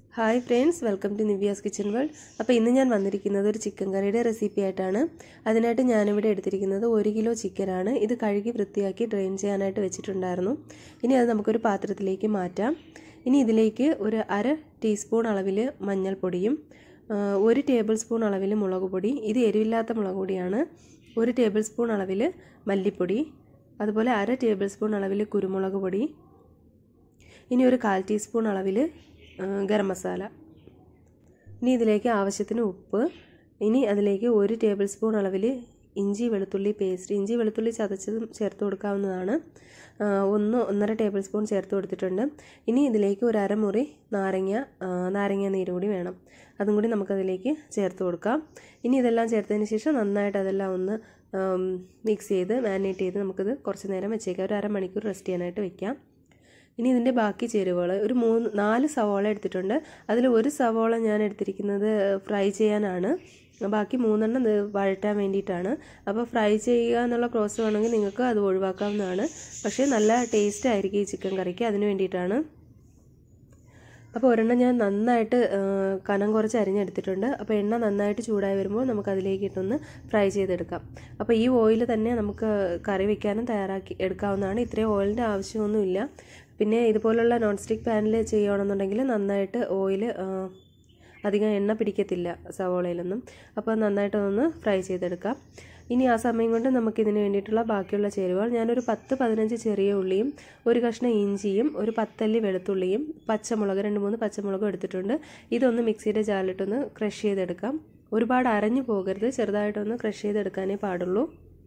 hi friends welcome to Nivya's kitchen world അപ്പോൾ ഇന്ന് ഞാൻ വന്നിരിക്കുന്നത് ഒരു ചിക്കൻ കറിയുടെ റെസിപ്പി ആയിട്ടാണ് അതിനായിട്ട് ഞാനിവിടെ എടുത്തിരിക്കുന്നത് ഒരു കിലോ ചിക്കനാണ് ഇത് കഴുകി വൃത്തിയാക്കി ഡ്രെയിൻ ചെയ്യാനായിട്ട് വെച്ചിട്ടുണ്ടായിരുന്നു ഇനി അത് നമുക്കൊരു പാത്രത്തിലേക്ക് മാറ്റാം ഇനി ഇതിലേക്ക് ഒരു അര ടീസ്പൂൺ അളവിൽ മഞ്ഞൾപ്പൊടിയും ഒരു ടേബിൾ സ്പൂൺ അളവിൽ മുളക് പൊടി ഇത് എരിവില്ലാത്ത മുളക് പൊടിയാണ് ഒരു ടേബിൾ സ്പൂൺ അളവിൽ മല്ലിപ്പൊടി അതുപോലെ അര ടേബിൾ സ്പൂൺ അളവിൽ കുരുമുളക് പൊടി ഇനി ഒരു കാൽ ടീസ്പൂൺ അളവിൽ ഗരം മസാല ഇനി ഇതിലേക്ക് ആവശ്യത്തിന് ഉപ്പ് ഇനി അതിലേക്ക് ഒരു ടേബിൾ സ്പൂൺ അളവിൽ ഇഞ്ചി വെളുത്തുള്ളി പേസ്റ്റ് ഇഞ്ചി വെളുത്തുള്ളി ചതച്ചതും ചേർത്ത് കൊടുക്കാവുന്നതാണ് ഒന്ന് ഒന്നര ടേബിൾ സ്പൂൺ ചേർത്ത് കൊടുത്തിട്ടുണ്ട് ഇനി ഇതിലേക്ക് ഒരു അരമുറി നാരങ്ങ നാരങ്ങ നീര് കൂടി വേണം അതും കൂടി നമുക്കതിലേക്ക് ചേർത്ത് കൊടുക്കാം ഇനി ഇതെല്ലാം ചേർത്തതിന് ശേഷം നന്നായിട്ട് അതെല്ലാം ഒന്ന് മിക്സ് ചെയ്ത് മാരിനേറ്റ് ചെയ്ത് നമുക്കിത് കുറച്ച് നേരം വെച്ചേക്കാം ഒരു അരമണിക്കൂർ റെസ്റ്റ് ചെയ്യാനായിട്ട് വെക്കാം ഇനി ഇതിൻ്റെ ബാക്കി ചേരുവകൾ ഒരു മൂന്ന് നാല് സവോള എടുത്തിട്ടുണ്ട് അതിൽ ഒരു സവോള ഞാൻ എടുത്തിരിക്കുന്നത് ഫ്രൈ ചെയ്യാനാണ് ബാക്കി മൂന്നെണ്ണം ഇത് വഴറ്റാൻ വേണ്ടിയിട്ടാണ് അപ്പോൾ ഫ്രൈ ചെയ്യുക എന്നുള്ള പ്രോസസ്സ് വേണമെങ്കിൽ നിങ്ങൾക്ക് അത് ഒഴിവാക്കാവുന്നതാണ് പക്ഷേ നല്ല ടേസ്റ്റ് ആയിരിക്കും ഈ ചിക്കൻ കറിക്ക് അതിന് വേണ്ടിയിട്ടാണ് അപ്പോൾ ഒരെണ്ണം ഞാൻ നന്നായിട്ട് കനം കുറച്ച് അരിഞ്ഞെടുത്തിട്ടുണ്ട് അപ്പോൾ എണ്ണ നന്നായിട്ട് ചൂടായി വരുമ്പോൾ നമുക്ക് അതിലേക്ക് ഇട്ടൊന്ന് ഫ്രൈ ചെയ്തെടുക്കാം അപ്പോൾ ഈ ഓയിൽ തന്നെ നമുക്ക് കറി വയ്ക്കാനും തയ്യാറാക്കി എടുക്കാവുന്നതാണ് ഇത്രയും ഓയിലിൻ്റെ ആവശ്യമൊന്നുമില്ല പിന്നെ ഇതുപോലുള്ള നോൺ സ്റ്റിക്ക് പാനിൽ ചെയ്യുകയാണെന്നുണ്ടെങ്കിൽ നന്നായിട്ട് ഓയിൽ അധികം എണ്ണ പിടിക്കത്തില്ല സവോളയിലൊന്നും അപ്പോൾ നന്നായിട്ടൊന്ന് ഫ്രൈ ചെയ്തെടുക്കാം ഇനി ആ സമയം കൊണ്ട് നമുക്കിതിന് വേണ്ടിയിട്ടുള്ള ബാക്കിയുള്ള ചേരുവകൾ ഞാനൊരു പത്ത് പതിനഞ്ച് ചെറിയ ഉള്ളിയും ഒരു കഷ്ണം ഇഞ്ചിയും ഒരു പത്തല്ലി വെളുത്തുള്ളിയും പച്ചമുളക് രണ്ട് മൂന്ന് പച്ചമുളകും എടുത്തിട്ടുണ്ട് ഇതൊന്ന് മിക്സിയുടെ ജാലിട്ടൊന്ന് ക്രഷ് ചെയ്തെടുക്കാം ഒരുപാട് അരഞ്ഞു പോകരുത് ചെറുതായിട്ടൊന്ന് ക്രഷ് ചെയ്തെടുക്കാനേ പാടുള്ളൂ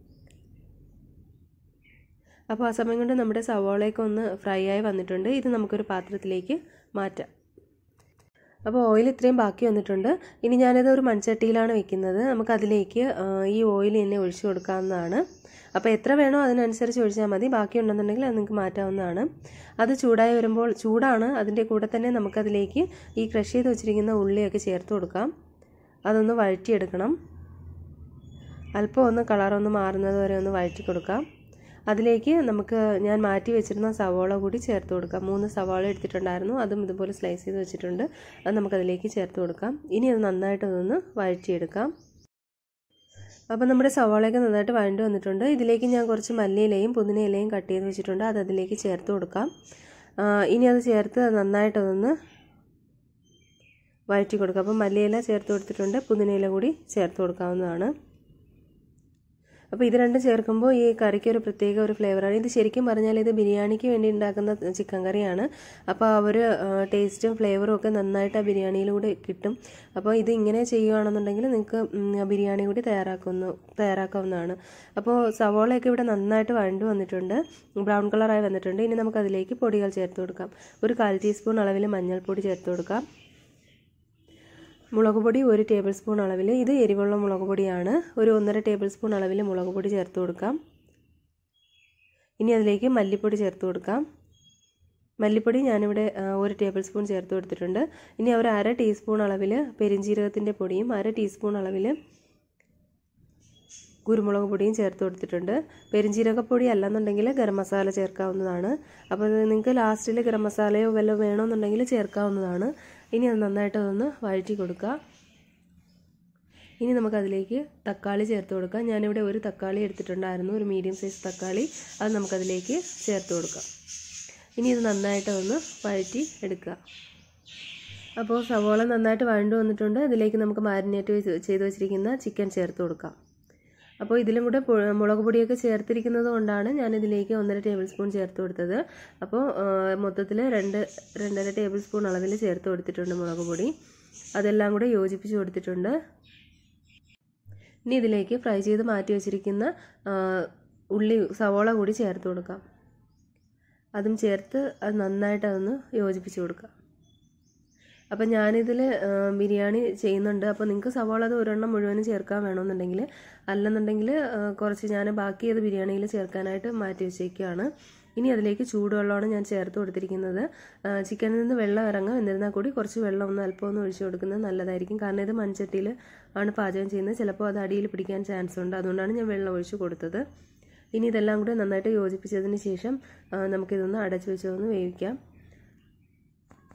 അപ്പോൾ ആ സമയം കൊണ്ട് നമ്മുടെ സവോളയൊക്കെ ഒന്ന് ഫ്രൈ ആയി വന്നിട്ടുണ്ട് ഇത് നമുക്കൊരു പാത്രത്തിലേക്ക് മാറ്റാം അപ്പോൾ ഓയിൽ ഇത്രയും ബാക്കി വന്നിട്ടുണ്ട് ഇനി ഞാനിത് ഒരു മൺചട്ടിയിലാണ് വെക്കുന്നത് നമുക്കതിലേക്ക് ഈ ഓയിൽ തന്നെ ഒഴിച്ചു കൊടുക്കാവുന്നതാണ് അപ്പോൾ എത്ര വേണോ അതിനനുസരിച്ച് ഒഴിച്ചാൽ മതി ബാക്കി ഉണ്ടെന്നുണ്ടെങ്കിൽ അത് നിങ്ങൾക്ക് മാറ്റാവുന്നതാണ് അത് ചൂടായി വരുമ്പോൾ ചൂടാണ് അതിൻ്റെ കൂടെ തന്നെ നമുക്കതിലേക്ക് ഈ ക്രഷ് ചെയ്ത് വെച്ചിരിക്കുന്ന ഉള്ളിയൊക്കെ ചേർത്ത് കൊടുക്കാം അതൊന്ന് വഴറ്റിയെടുക്കണം അല്പം ഒന്ന് കളറൊന്ന് മാറുന്നത് വരെ ഒന്ന് വഴറ്റി കൊടുക്കാം അതിലേക്ക് നമുക്ക് ഞാൻ മാറ്റി വെച്ചിരുന്ന സവാള കൂടി ചേർത്ത് കൊടുക്കാം മൂന്ന് സവാള എടുത്തിട്ടുണ്ടായിരുന്നു അതും ഇതുപോലെ സ്ലൈസ് ചെയ്ത് വെച്ചിട്ടുണ്ട് അത് നമുക്കതിലേക്ക് ചേർത്ത് കൊടുക്കാം ഇനി അത് നന്നായിട്ട് അതൊന്ന് വഴറ്റിയെടുക്കാം അപ്പോൾ നമ്മുടെ സവാളയൊക്കെ നന്നായിട്ട് വഴണ്ട് വന്നിട്ടുണ്ട് ഇതിലേക്ക് ഞാൻ കുറച്ച് മല്ലിയിലയും പുതിനയിലയും കട്ട് ചെയ്ത് വെച്ചിട്ടുണ്ട് അത് അതിലേക്ക് ചേർത്ത് കൊടുക്കാം ഇനി അത് ചേർത്ത് നന്നായിട്ടതൊന്ന് വഴറ്റി കൊടുക്കാം അപ്പോൾ മല്ലിയില ചേർത്ത് കൊടുത്തിട്ടുണ്ട് പുതിനയില കൂടി ചേർത്ത് കൊടുക്കാവുന്നതാണ് അപ്പോൾ ഇത് രണ്ടും ചേർക്കുമ്പോൾ ഈ കറിക്ക് ഒരു പ്രത്യേക ഒരു ഫ്ലേവറാണ് ഇത് ശരിക്കും പറഞ്ഞാൽ ഇത് ബിരിയാണിക്ക് വേണ്ടി ഉണ്ടാക്കുന്ന ചിക്കൻ കറിയാണ് അപ്പോൾ ആ ഒരു ടേസ്റ്റും ഫ്ലേവറും ഒക്കെ നന്നായിട്ട് ആ ബിരിയാണിയിലൂടെ കിട്ടും അപ്പോൾ ഇത് ഇങ്ങനെ ചെയ്യുകയാണെന്നുണ്ടെങ്കിൽ നിങ്ങൾക്ക് ബിരിയാണി കൂടി തയ്യാറാക്കുന്നു തയ്യാറാക്കാവുന്നതാണ് അപ്പോൾ സവോളയൊക്കെ ഇവിടെ നന്നായിട്ട് വഴണ്ടു വന്നിട്ടുണ്ട് ബ്രൗൺ കളറായി വന്നിട്ടുണ്ട് ഇനി നമുക്ക് അതിലേക്ക് പൊടികൾ ചേർത്ത് കൊടുക്കാം ഒരു കാൽ ടീസ്പൂൺ അളവിൽ മഞ്ഞൾപ്പൊടി ചേർത്ത് കൊടുക്കാം മുളക് പൊടി ഒരു ടേബിൾ സ്പൂൺ അളവിൽ ഇത് എരിവുള്ള മുളക് പൊടിയാണ് ഒരു ഒന്നര ടേബിൾ സ്പൂൺ അളവിൽ മുളക് പൊടി ചേർത്ത് കൊടുക്കാം ഇനി അതിലേക്ക് മല്ലിപ്പൊടി ചേർത്ത് കൊടുക്കാം മല്ലിപ്പൊടി ഞാനിവിടെ ഒരു ടേബിൾ സ്പൂൺ ചേർത്ത് കൊടുത്തിട്ടുണ്ട് ഇനി ഒരു അര ടീസ്പൂൺ അളവിൽ പെരിഞ്ജീരകത്തിൻ്റെ പൊടിയും അര ടീസ്പൂൺ അളവിൽ കുരുമുളക് പൊടിയും ചേർത്ത് കൊടുത്തിട്ടുണ്ട് പെരിഞ്ജീരകപ്പൊടി അല്ലെന്നുണ്ടെങ്കിൽ ഗരം മസാല ചേർക്കാവുന്നതാണ് അപ്പോൾ നിങ്ങൾക്ക് ലാസ്റ്റിൽ ഗരം മസാലയോ വല്ലതും വേണമെന്നുണ്ടെങ്കിൽ ചേർക്കാവുന്നതാണ് ഇനി അത് നന്നായിട്ട് അതൊന്ന് വഴറ്റി കൊടുക്കുക ഇനി നമുക്കതിലേക്ക് തക്കാളി ചേർത്ത് കൊടുക്കാം ഞാനിവിടെ ഒരു തക്കാളി എടുത്തിട്ടുണ്ടായിരുന്നു ഒരു മീഡിയം സൈസ് തക്കാളി അത് നമുക്കതിലേക്ക് ചേർത്ത് കൊടുക്കാം ഇനി ഇത് നന്നായിട്ട് ഒന്ന് വഴറ്റി എടുക്കുക അപ്പോൾ സവോള നന്നായിട്ട് വഴണ്ടു വന്നിട്ടുണ്ട് ഇതിലേക്ക് നമുക്ക് മാരിനേറ്റ് ചെയ്ത് വെച്ചിരിക്കുന്ന ചിക്കൻ ചേർത്ത് കൊടുക്കാം അപ്പോൾ ഇതിലും കൂടെ മുളക് പൊടിയൊക്കെ ചേർത്തിരിക്കുന്നത് കൊണ്ടാണ് ഞാനിതിലേക്ക് ഒന്നര ടേബിൾ സ്പൂൺ ചേർത്ത് കൊടുത്തത് അപ്പോൾ മൊത്തത്തിൽ രണ്ട് രണ്ടര ടേബിൾ സ്പൂൺ അളവിൽ ചേർത്ത് കൊടുത്തിട്ടുണ്ട് മുളക് പൊടി അതെല്ലാം കൂടെ യോജിപ്പിച്ച് കൊടുത്തിട്ടുണ്ട് ഇനി ഇതിലേക്ക് ഫ്രൈ ചെയ്ത് മാറ്റി വെച്ചിരിക്കുന്ന ഉള്ളി സവോള കൂടി ചേർത്ത് കൊടുക്കാം അതും ചേർത്ത് അത് നന്നായിട്ട് അതൊന്ന് യോജിപ്പിച്ച് കൊടുക്കാം അപ്പം ഞാനിതിൽ ബിരിയാണി ചെയ്യുന്നുണ്ട് അപ്പോൾ നിങ്ങൾക്ക് സവാള അത് ഒരെണ്ണം മുഴുവനും ചേർക്കാൻ വേണമെന്നുണ്ടെങ്കിൽ അല്ലെന്നുണ്ടെങ്കിൽ കുറച്ച് ഞാൻ ബാക്കി അത് ബിരിയാണിയിൽ ചേർക്കാനായിട്ട് മാറ്റി വെച്ചേക്കുകയാണ് ഇനി അതിലേക്ക് ചൂടുവെള്ളമാണ് ഞാൻ ചേർത്ത് കൊടുത്തിരിക്കുന്നത് ചിക്കനിൽ നിന്ന് വെള്ളം ഇറങ്ങും എന്നിരുന്നാൽ കൂടി കുറച്ച് വെള്ളം ഒന്ന് അല്പം ഒന്ന് ഒഴിച്ചു കൊടുക്കുന്നത് നല്ലതായിരിക്കും കാരണം ഇത് മൺചട്ടിയിൽ ആണ് പാചകം ചെയ്യുന്നത് ചിലപ്പോൾ അത് അടിയിൽ പിടിക്കാൻ ചാൻസ് ഉണ്ട് അതുകൊണ്ടാണ് ഞാൻ വെള്ളം ഒഴിച്ചു കൊടുത്തത് ഇനി ഇതെല്ലാം കൂടി നന്നായിട്ട് യോജിപ്പിച്ചതിന് ശേഷം നമുക്കിതൊന്ന് അടച്ചു വെച്ചതൊന്ന് വേവിക്കാം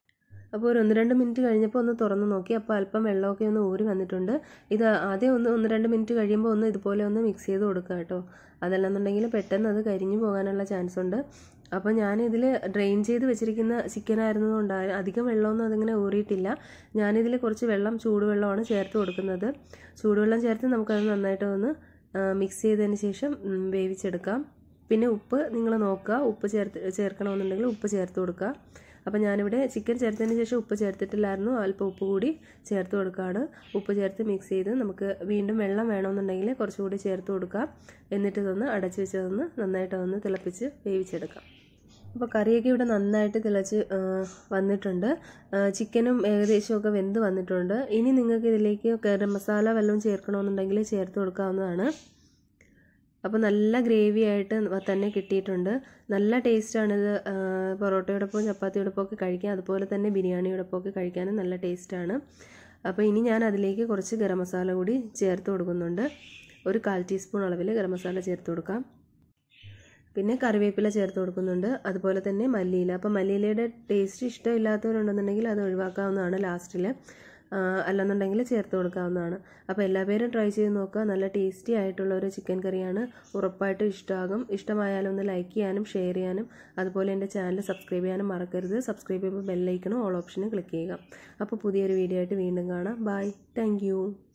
അപ്പോൾ ഒരു ഒന്ന് രണ്ട് മിനിറ്റ് കഴിഞ്ഞപ്പോൾ ഒന്ന് തുറന്ന് നോക്കി അപ്പോൾ അല്പം വെള്ളമൊക്കെ ഒന്ന് ഊറി വന്നിട്ടുണ്ട് ഇത് ആദ്യം ഒന്ന് ഒന്ന് രണ്ട് മിനിറ്റ് കഴിയുമ്പോൾ ഒന്ന് ഇതുപോലെ ഒന്ന് മിക്സ് ചെയ്ത് കൊടുക്കുക കേട്ടോ അതല്ലെന്നുണ്ടെങ്കിൽ പെട്ടെന്ന് അത് കരിഞ്ഞു പോകാനുള്ള ചാൻസ് ഉണ്ട് അപ്പോൾ ഞാനിതിൽ ഡ്രെയിൻ ചെയ്ത് വെച്ചിരിക്കുന്ന ചിക്കൻ ആയിരുന്നതുകൊണ്ട് അധികം വെള്ളമൊന്നും അതിങ്ങനെ ഊറിയിട്ടില്ല ഞാനിതിൽ കുറച്ച് വെള്ളം ചൂടുവെള്ളമാണ് ചേർത്ത് കൊടുക്കുന്നത് ചൂടുവെള്ളം ചേർത്ത് നമുക്കത് നന്നായിട്ട് ഒന്ന് മിക്സ് ചെയ്തതിന് ശേഷം വേവിച്ചെടുക്കാം പിന്നെ ഉപ്പ് നിങ്ങൾ നോക്കുക ഉപ്പ് ചേർത്ത് ചേർക്കണമെന്നുണ്ടെങ്കിൽ ഉപ്പ് ചേർത്ത് കൊടുക്കുക അപ്പോൾ ഞാനിവിടെ ചിക്കൻ ചേർത്തതിന് ശേഷം ഉപ്പ് ചേർത്തിട്ടില്ലായിരുന്നു അല്പം ഉപ്പ് കൂടി ചേർത്ത് കൊടുക്കുകയാണ് ഉപ്പ് ചേർത്ത് മിക്സ് ചെയ്ത് നമുക്ക് വീണ്ടും വെള്ളം വേണമെന്നുണ്ടെങ്കിൽ കുറച്ചുകൂടി ചേർത്ത് കൊടുക്കുക എന്നിട്ട് ഇതൊന്ന് അടച്ച് വെച്ചതൊന്ന് നന്നായിട്ട് ഒന്ന് തിളപ്പിച്ച് വേവിച്ചെടുക്കാം അപ്പോൾ കറിയൊക്കെ ഇവിടെ നന്നായിട്ട് തിളച്ച് വന്നിട്ടുണ്ട് ചിക്കനും ഏകദേശമൊക്കെ വെന്ത് വന്നിട്ടുണ്ട് ഇനി നിങ്ങൾക്ക് ഇതിലേക്ക് ഗരം മസാല വല്ലതും ചേർക്കണമെന്നുണ്ടെങ്കിൽ ചേർത്ത് കൊടുക്കാവുന്നതാണ് അപ്പോൾ നല്ല ഗ്രേവി ആയിട്ട് തന്നെ കിട്ടിയിട്ടുണ്ട് നല്ല ടേസ്റ്റാണിത് പൊറോട്ടയോടൊപ്പം ചപ്പാത്തിയോടൊപ്പം ഒക്കെ കഴിക്കാൻ അതുപോലെ തന്നെ ബിരിയാണിയോടൊപ്പം ഒക്കെ കഴിക്കാനും നല്ല ടേസ്റ്റാണ് അപ്പോൾ ഇനി ഞാൻ അതിലേക്ക് കുറച്ച് ഗരം മസാല കൂടി ചേർത്ത് കൊടുക്കുന്നുണ്ട് ഒരു കാൽ ടീസ്പൂൺ അളവിൽ ഗരം മസാല ചേർത്ത് കൊടുക്കാം പിന്നെ കറിവേപ്പില ചേർത്ത് കൊടുക്കുന്നുണ്ട് അതുപോലെ തന്നെ മല്ലിയില അപ്പോൾ മല്ലിയിലയുടെ ടേസ്റ്റ് ഇഷ്ടമില്ലാത്തവരുണ്ടെന്നുണ്ടെങ്കിൽ അത് ഒഴിവാക്കാവുന്നതാണ് ലാസ്റ്റിൽ അല്ലെന്നുണ്ടെങ്കിൽ ചേർത്ത് കൊടുക്കാവുന്നതാണ് അപ്പോൾ എല്ലാ പേരും ട്രൈ ചെയ്ത് നോക്കുക നല്ല ടേസ്റ്റി ആയിട്ടുള്ള ഒരു ചിക്കൻ കറിയാണ് ഉറപ്പായിട്ടും ഇഷ്ടമാകും ഇഷ്ടമായാലും ഒന്ന് ലൈക്ക് ചെയ്യാനും ഷെയർ ചെയ്യാനും അതുപോലെ എൻ്റെ ചാനൽ സബ്സ്ക്രൈബ് ചെയ്യാനും മറക്കരുത് സബ്സ്ക്രൈബ് ചെയ്യുമ്പോൾ ബെല്ലൈക്കണോ ഓൾ ഓപ്ഷന് ക്ലിക്ക് ചെയ്യുക അപ്പോൾ പുതിയൊരു വീഡിയോ ആയിട്ട് വീണ്ടും കാണാം ബൈ താങ്ക്